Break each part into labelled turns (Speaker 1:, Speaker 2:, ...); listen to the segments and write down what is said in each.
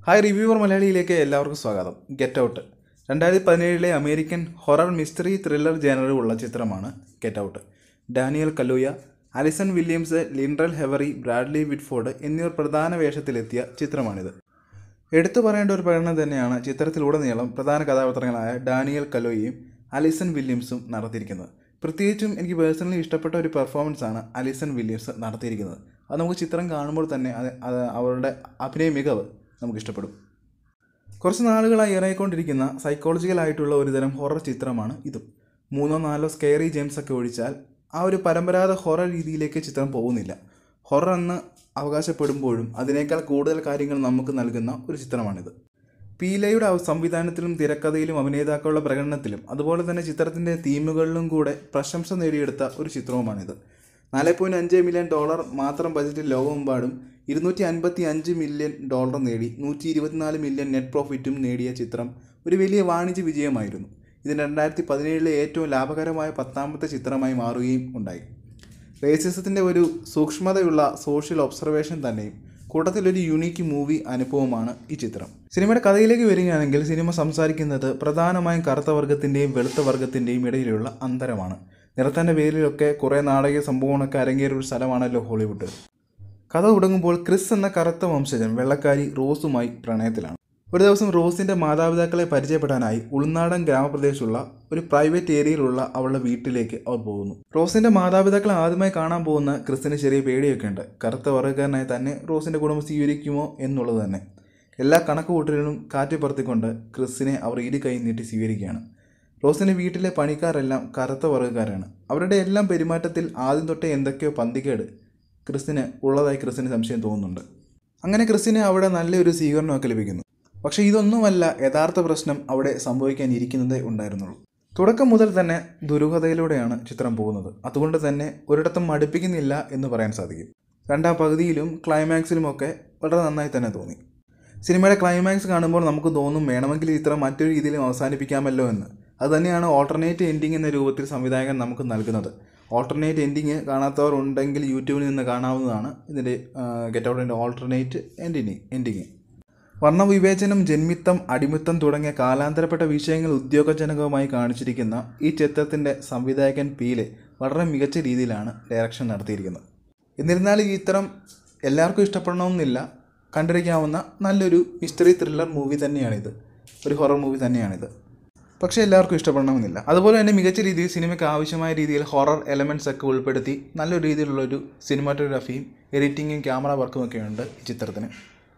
Speaker 1: hi reviewer മലയാളിയിലേക്ക് എല്ലാവർക്കും സ്വാഗതം Get Out രണ്ടായിരത്തി പതിനേഴിലെ അമേരിക്കൻ ഹൊറർ മിസ്റ്ററി ത്രില്ലർ ജേനറുള്ള ചിത്രമാണ് Get Out Daniel Kaluuya Allison Williams ലിൻഡ്രൽ ഹെവറി ബ്രാഡ്ലി വിറ്റ്ഫോർഡ് എന്നിവർ പ്രധാന വേഷത്തിലെത്തിയ ചിത്രമാണിത് എടുത്തു പറയേണ്ട ഒരു പ്രകടനം തന്നെയാണ് ചിത്രത്തിലുടനീളം പ്രധാന കഥാപാത്രങ്ങളായ ഡാനിയൽ കലോയും അലിസൺ വില്യംസും നടത്തിയിരിക്കുന്നത് പ്രത്യേകിച്ചും എനിക്ക് പേഴ്സണലി ഇഷ്ടപ്പെട്ട ഒരു പെർഫോമൻസ് ആണ് അലിസൺ വില്യംസ് നടത്തിയിരിക്കുന്നത് അത് നമുക്ക് ചിത്രം കാണുമ്പോൾ തന്നെ അത് അത് അവരുടെ അഭിനയ മികവ് നമുക്ക് ഇഷ്ടപ്പെടും കുറച്ച് നാളുകളായി ഇറങ്ങിക്കൊണ്ടിരിക്കുന്ന സൈക്കോളജിക്കൽ ആയിട്ടുള്ള ഒരു തരം ഹൊറർ ചിത്രമാണ് ഇതും മൂന്നോ നാലോ സ്കെയറി ജെയിംസ് ഒക്കെ ഒഴിച്ചാൽ ആ ഒരു പരമ്പരാഗത ഹൊറർ രീതിയിലേക്ക് ചിത്രം പോകുന്നില്ല ഹൊറർ എന്ന് അവകാശപ്പെടുമ്പോഴും അതിനേക്കാൾ കൂടുതൽ കാര്യങ്ങൾ നമുക്ക് നൽകുന്ന ഒരു ചിത്രമാണിത് പീലയുടെ അവ- സംവിധാനത്തിലും തിരക്കഥയിലും അഭിനേതാക്കളുടെ പ്രകടനത്തിലും അതുപോലെ തന്നെ ചിത്രത്തിൻ്റെ തീമുകളിലും കൂടെ പ്രശംസ നേടിയെടുത്ത ഒരു ചിത്രവുമാണിത് നാല് പോയിൻറ്റ് അഞ്ച് മില്യൺ ഡോളർ മാത്രം ബജറ്റിൽ ലോകമെമ്പാടും ഇരുന്നൂറ്റി അൻപത്തി അഞ്ച് മില്യൺ ഡോളർ നേടി നൂറ്റി ഇരുപത്തിനാല് മില്യൺ നെറ്റ് പ്രോഫിറ്റും നേടിയ ചിത്രം ഒരു വലിയ വാണിജ്യ വിജയമായിരുന്നു ഇത് രണ്ടായിരത്തി പതിനേഴിലെ ഏറ്റവും ലാഭകരമായ പത്താമത്തെ ചിത്രമായി മാറുകയും ഉണ്ടായി റേസിസത്തിൻ്റെ ഒരു സൂക്ഷ്മതയുള്ള സോഷ്യൽ ഒബ്സർവേഷൻ തന്നെയും കൂട്ടത്തിലൊരു യുണീക്ക് മൂവി അനുഭവമാണ് ഈ ചിത്രം സിനിമയുടെ കഥയിലേക്ക് വരികയാണെങ്കിൽ സിനിമ സംസാരിക്കുന്നത് പ്രധാനമായും കറുത്ത വർഗത്തിൻ്റെയും വെളുത്ത വർഗത്തിൻ്റെയും ഇടയിലുള്ള അന്തരമാണ് നിറത്തിൻ്റെ പേരിലൊക്കെ കുറേ നാടകീയ സംഭവങ്ങളൊക്കെ അരങ്ങേറിയ ഒരു സ്ഥലമാണല്ലോ ഹോളിവുഡ് കഥ തുടങ്ങുമ്പോൾ ക്രിസ് എന്ന കറുത്ത വംശജൻ വെള്ളക്കാരി റോസുമായി പ്രണയത്തിലാണ് ഒരു ദിവസം റോസിന്റെ മാതാപിതാക്കളെ പരിചയപ്പെടാനായി ഉൾനാടൻ ഗ്രാമപ്രദേശമുള്ള ഒരു പ്രൈവറ്റ് ഏരിയയിലുള്ള അവളുടെ വീട്ടിലേക്ക് അവർ പോകുന്നു റോസിന്റെ മാതാപിതാക്കളെ ആദ്യമായി കാണാൻ പോകുന്ന ക്രിസിന് ചെറിയ പേടിയൊക്കെ ഉണ്ട് കറുത്ത വർഗ്ഗക്കാരനായി തന്നെ റോസിന്റെ കുടുംബം സ്വീകരിക്കുമോ എന്നുള്ളത് തന്നെ എല്ലാ കണക്കുകൂട്ടലുകളും കാറ്റ് പറത്തിക്കൊണ്ട് ക്രിസിനെ അവർ ഇരു കൈ നീട്ടി സ്വീകരിക്കുകയാണ് റോസിന്റെ വീട്ടിലെ പണിക്കാരെല്ലാം കറുത്ത വർഗ്ഗക്കാരാണ് അവരുടെ എല്ലാം പെരുമാറ്റത്തിൽ ആദ്യം തൊട്ടേ എന്തൊക്കെയോ പന്തികേട് ക്രിസ്റ്റിന് ഉള്ളതായി ക്രിസ്റ്റിന് സംശയം തോന്നുന്നുണ്ട് അങ്ങനെ ക്രിസ്റ്റിന് അവിടെ നല്ലൊരു സ്വീകരണമൊക്കെ ലഭിക്കുന്നു പക്ഷേ ഇതൊന്നുമല്ല യഥാർത്ഥ പ്രശ്നം അവിടെ സംഭവിക്കാനിരിക്കുന്നതേ ഉണ്ടായിരുന്നുള്ളൂ തുടക്കം മുതൽ തന്നെ ദുരൂഹതയിലൂടെയാണ് ചിത്രം പോകുന്നത് അതുകൊണ്ട് തന്നെ ഒരിടത്തും മടുപ്പിക്കുന്നില്ല എന്ന് പറയാൻ സാധിക്കും രണ്ടാം പകുതിയിലും ക്ലൈമാക്സിലുമൊക്കെ വളരെ നന്നായി തന്നെ തോന്നി സിനിമയുടെ ക്ലൈമാക്സ് കാണുമ്പോൾ നമുക്ക് തോന്നും വേണമെങ്കിൽ ഈ ചിത്രം മറ്റൊരു രീതിയിലും അവസാനിപ്പിക്കാമല്ലോ എന്ന് അതുതന്നെയാണ് ഓൾട്ടർനേറ്റ് എൻഡിങ് എന്ന രൂപത്തിൽ സംവിധായകൻ നമുക്ക് നൽകുന്നത് ഓൾട്ടർനേറ്റ് എൻഡിങ് കാണാത്തവർ ഉണ്ടെങ്കിൽ യൂട്യൂബിൽ നിന്ന് കാണാവുന്നതാണ് ഇതിൻ്റെ ഗെറ്റ് ഔട്ടിൻ്റെ ഓൾട്ടർനേറ്റ് എൻഡിങ് എൻഡിങ് വർണ്ണവിവേചനം ജന്മിത്തം അടിമിത്തം തുടങ്ങിയ കാലാന്തരപ്പെട്ട വിഷയങ്ങൾ ഉദ്യോഗജനകമായി കാണിച്ചിരിക്കുന്ന ഈ ചിത്രത്തിൻ്റെ സംവിധായകൻ പീലെ വളരെ മികച്ച രീതിയിലാണ് ഡയറക്ഷൻ നടത്തിയിരിക്കുന്നത് എന്നിരുന്നാലും ഈ ചിത്രം എല്ലാവർക്കും ഇഷ്ടപ്പെടണമെന്നില്ല കണ്ടിരിക്കാവുന്ന നല്ലൊരു മിസ്റ്ററി ത്രില്ലർ മൂവി തന്നെയാണിത് ഒരു ഹൊറർ മൂവി തന്നെയാണിത് പക്ഷേ എല്ലാവർക്കും ഇഷ്ടപ്പെടണമെന്നില്ല അതുപോലെ തന്നെ മികച്ച രീതിയിൽ സിനിമയ്ക്ക് ആവശ്യമായ രീതിയിൽ ഹൊറർ എലമെൻറ്റ്സ് ഒക്കെ ഉൾപ്പെടുത്തി നല്ലൊരു രീതിയിലുള്ളൊരു സിനിമാറ്റോഗ്രാഫിയും എഡിറ്റിങ്ങും ക്യാമറ വർക്കും ഒക്കെ ഉണ്ട് ഈ ചിത്രത്തിന്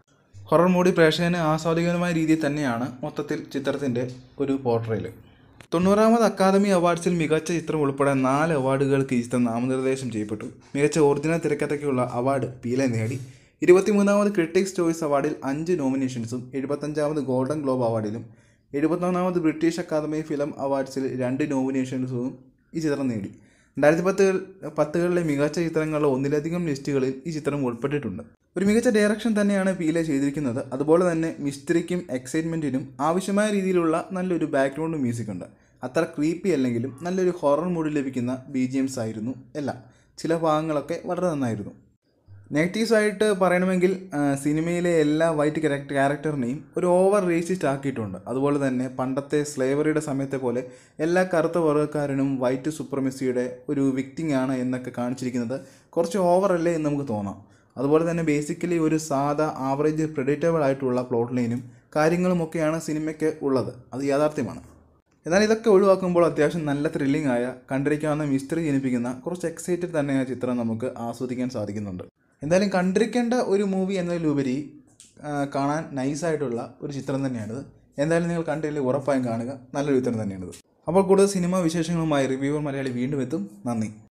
Speaker 1: ഹൊറർ മൂടി പ്രേക്ഷകന് ആസ്വാദികരമായ രീതിയിൽ തന്നെയാണ് മൊത്തത്തിൽ ചിത്രത്തിൻ്റെ ഒരു പോർട്രയിൽ തൊണ്ണൂറാമത് അക്കാദമി അവാർഡ്സിൽ മികച്ച ചിത്രം ഉൾപ്പെടെ നാല് അവാർഡുകൾക്ക് ഈ ചിത്രം നാമനിർദ്ദേശം ചെയ്യപ്പെട്ടു മികച്ച ഒറിജിനൽ തിരക്കഥയ്ക്കുള്ള അവാർഡ് പീലെ നേടി ഇരുപത്തിമൂന്നാമത് ക്രിട്ടിക്സ് ചോയ്സ് അവാർഡിൽ അഞ്ച് നോമിനേഷൻസും എഴുപത്തഞ്ചാമത് ഗോൾഡൻ ഗ്ലോബ് അവാർഡിലും എഴുപത്തൊന്നാമത് ബ്രിട്ടീഷ് അക്കാദമി ഫിലിം അവാർഡ്സിൽ രണ്ട് നോമിനേഷൻസും ഈ ചിത്രം നേടി രണ്ടായിരത്തി പത്തുകൾ പത്തുകളിലെ മികച്ച ചിത്രങ്ങളുടെ ഒന്നിലധികം ലിസ്റ്റുകളിൽ ഈ ചിത്രം ഉൾപ്പെട്ടിട്ടുണ്ട് ഒരു മികച്ച ഡയറക്ഷൻ തന്നെയാണ് പീലെ ചെയ്തിരിക്കുന്നത് അതുപോലെ തന്നെ മിസ്റ്ററിക്കും എക്സൈറ്റ്മെൻറ്റിനും ആവശ്യമായ രീതിയിലുള്ള നല്ലൊരു ബാക്ക്ഗ്രൗണ്ട് മ്യൂസിക് ഉണ്ട് അത്ര ക്രീപ്പി അല്ലെങ്കിലും നല്ലൊരു ഹൊറർ മൂഡ് ലഭിക്കുന്ന ബി ജി എംസ് ആയിരുന്നു എല്ലാം ചില ഭാഗങ്ങളൊക്കെ വളരെ നന്നായിരുന്നു നെഗറ്റീവ്സ് ആയിട്ട് പറയണമെങ്കിൽ ആ, സിനിമയിലെ എല്ലാ വൈറ്റ് ക്യാരക്ടർ ക്യാരക്ടറിനെയും ഒരു ഓവർ റേസിസ്റ്റ് ആക്കിയിട്ടുണ്ട് അതുപോലെ തന്നെ പണ്ടത്തെ സ്ലേവറിയുടെ സമയത്തെ പോലെ എല്ലാ കറുത്ത വർഗ്ഗക്കാരനും വൈറ്റ് സുപ്രമസിയുടെ ഒരു വിക്റ്റിംഗ് ആണ് എന്നൊക്കെ കാണിച്ചിരിക്കുന്നത് കുറച്ച് ഓവർ അല്ലേ എന്ന് നമുക്ക് തോന്നാം അതുപോലെ തന്നെ ബേസിക്കലി ഒരു സാധാ ആവറേജ് പ്രെഡിറ്റബിൾ ആയിട്ടുള്ള പ്ലോട്ട് ലൈനും കാര്യങ്ങളുമൊക്കെയാണ് സിനിമയ്ക്ക് ഉള്ളത് അത് യാഥാർത്ഥ്യമാണ് എന്നാൽ ഇതൊക്കെ ഒഴിവാക്കുമ്പോൾ അത്യാവശ്യം നല്ല ത്രില്ലിംഗ് ആയ കണ്ടിരിക്കാവുന്ന മിസ്റ്ററി ജനിപ്പിക്കുന്ന കുറച്ച് എക്സൈറ്റഡ് തന്നെ ആ ചിത്രം നമുക്ക് ആസ്വദിക്കാൻ സാധിക്കുന്നുണ്ട് എന്തായാലും കണ്ടിരിക്കേണ്ട ഒരു മൂവി എന്നതിലുപരി ആ, കാണാൻ നൈസായിട്ടുള്ള ഒരു ചിത്രം തന്നെയാണിത് എന്തായാലും നിങ്ങൾ കണ്ടില്ലെങ്കിൽ ഉറപ്പായും കാണുക നല്ലൊരു ചിത്രം തന്നെയാണിത് അപ്പോൾ കൂടുതൽ സിനിമാ വിശേഷങ്ങളുമായി റിവ്യൂവർ മലയാളി വീണ്ടും എത്തും നന്ദി